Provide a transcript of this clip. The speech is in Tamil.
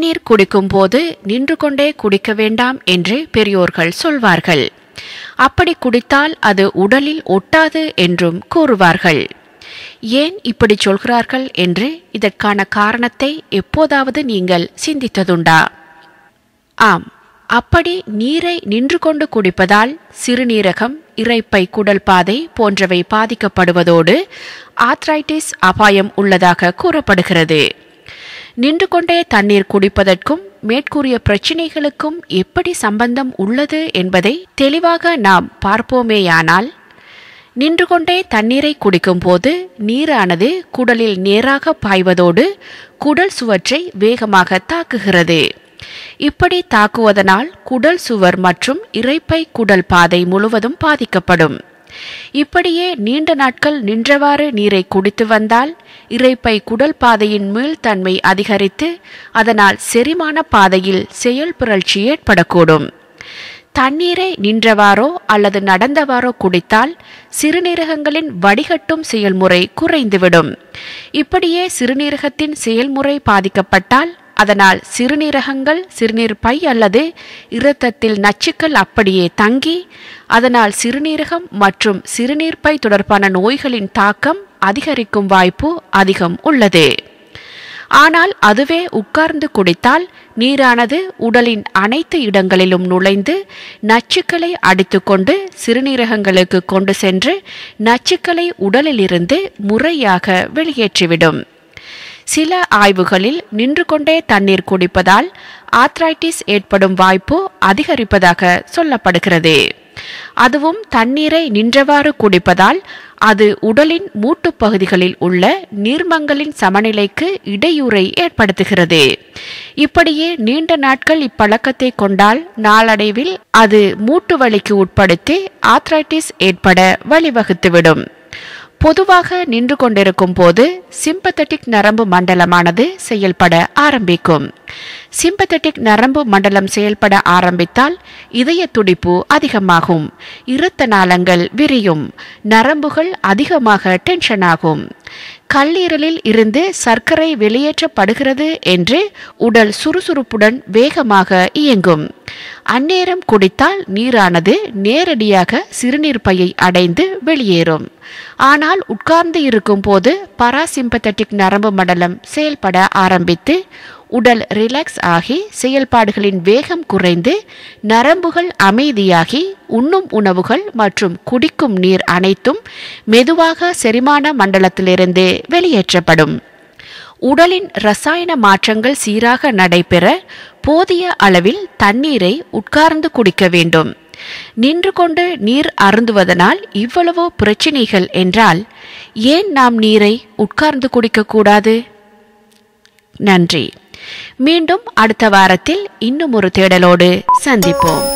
தண்ணீர் குடிக்கும் போது நின்று கொண்டே குடிக்க வேண்டாம் என்று பெரியோர்கள் சொல்வார்கள் அப்படி குடித்தால் அது உடலில் ஒட்டாது என்றும் கூறுவார்கள் ஏன் இப்படி சொல்கிறார்கள் என்று இதற்கான காரணத்தை எப்போதாவது நீங்கள் சிந்தித்ததுண்டா ஆம் அப்படி நீரை நின்று கொண்டு குடிப்பதால் சிறுநீரகம் இரைப்பை குடல் பாதை போன்றவை பாதிக்கப்படுவதோடு ஆத்ரைட்டிஸ் அபாயம் உள்ளதாக கூறப்படுகிறது நின்று கொண்டே தண்ணீர் குடிப்பதற்கும் மேற்கூறிய பிரச்சினைகளுக்கும் எப்படி சம்பந்தம் உள்ளது என்பதை தெளிவாக நாம் பார்ப்போமேயானால் நின்று கொண்டே தண்ணீரை குடிக்கும்போது நீரானது குடலில் நேராக பாய்வதோடு குடல் சுவற்றை வேகமாக தாக்குகிறது இப்படி தாக்குவதனால் குடல் சுவர் மற்றும் இரைப்பை குடல் பாதை முழுவதும் பாதிக்கப்படும் இப்படியே நீண்ட நாட்கள் நின்றவாறு நீரை குடித்து வந்தால் இரைப்பை குடல் பாதையின் மீள்தன்மை அதிகரித்து அதனால் செரிமான பாதையில் செயல்பிறழ்ச்சி ஏற்படக்கூடும் தண்ணீரை நின்றவாறோ அல்லது நடந்தவாறோ குடித்தால் சிறுநீரகங்களின் வடிகட்டும் செயல்முறை குறைந்துவிடும் இப்படியே சிறுநீரகத்தின் செயல்முறை பாதிக்கப்பட்டால் அதனால் சிறுநீரகங்கள் சிறுநீர் பை அல்லது இரத்தத்தில் நச்சுக்கள் அப்படியே தங்கி அதனால் சிறுநீரகம் மற்றும் சிறுநீர் பை தொடர்பான நோய்களின் தாக்கம் அதிகரிக்கும் வாய்ப்பு அதிகம் உள்ளது ஆனால் அதுவே உட்கார்ந்து குடித்தால் நீரானது உடலின் அனைத்து இடங்களிலும் நுழைந்து நச்சுக்களை அடித்துக்கொண்டு சிறுநீரகங்களுக்கு கொண்டு சென்று நச்சுக்களை உடலிலிருந்து முறையாக வெளியேற்றிவிடும் சில ஆய்வுகளில் நின்று கொண்டே தண்ணீர் குடிப்பதால் ஆத்ரைட்டிஸ் ஏற்படும் வாய்ப்பு அதிகரிப்பதாக சொல்லப்படுகிறது அதுவும் தண்ணீரை நின்றவாறு குடிப்பதால் அது உடலின் மூட்டுப் பகுதிகளில் உள்ள நீர்மங்களின் சமநிலைக்கு இடையூறை ஏற்படுத்துகிறது இப்படியே நீண்ட நாட்கள் இப்பழக்கத்தை கொண்டால் நாளடைவில் அது மூட்டு வலிக்கு உட்படுத்தி ஆத்ரைட்டிஸ் ஏற்பட வழிவகுத்துவிடும் பொதுவாக நின்று கொண்டிருக்கும் போது சிம்பத்தட்டிக் நரம்பு மண்டலமானது செயல்பட ஆரம்பிக்கும் சிம்பத்தட்டிக் நரம்பு மண்டலம் செயல்பட ஆரம்பித்தால் இதய துடிப்பு அதிகமாகும் இரத்த நாளங்கள் விரியும் நரம்புகள் அதிகமாக டென்ஷன் ஆகும் கல்லீரலில் இருந்து சர்க்கரை வெளியேற்றப்படுகிறது என்று உடல் சுறுசுறுப்புடன் வேகமாக இயங்கும் அந்நேரம் குடித்தால் நீரானது நேரடியாக சிறுநீர் பையை அடைந்து வெளியேறும் ஆனால் உட்கார்ந்து இருக்கும் போது பராசிம்பத்தட்டிக் நரம்பு மண்டலம் செயல்பட ஆரம்பித்து உடல் ரிலாக்ஸ் ஆகி செயல்பாடுகளின் வேகம் குறைந்து நரம்புகள் அமைதியாகி உண்ணும் உணவுகள் மற்றும் குடிக்கும் நீர் அனைத்தும் மெதுவாக செரிமான மண்டலத்திலிருந்து வெளியேற்றப்படும் உடலின் ரசாயன மாற்றங்கள் சீராக நடைபெற போதிய அளவில் தண்ணீரை உட்கார்ந்து குடிக்க வேண்டும் நின்று கொண்டு நீர் அருந்துவதனால் இவ்வளவோ பிரச்சினைகள் என்றால் ஏன் நாம் நீரை உட்கார்ந்து குடிக்கக்கூடாது நன்றி மீண்டும் அடுத்த வாரத்தில் இன்னும் ஒரு தேடலோடு சந்திப்போம்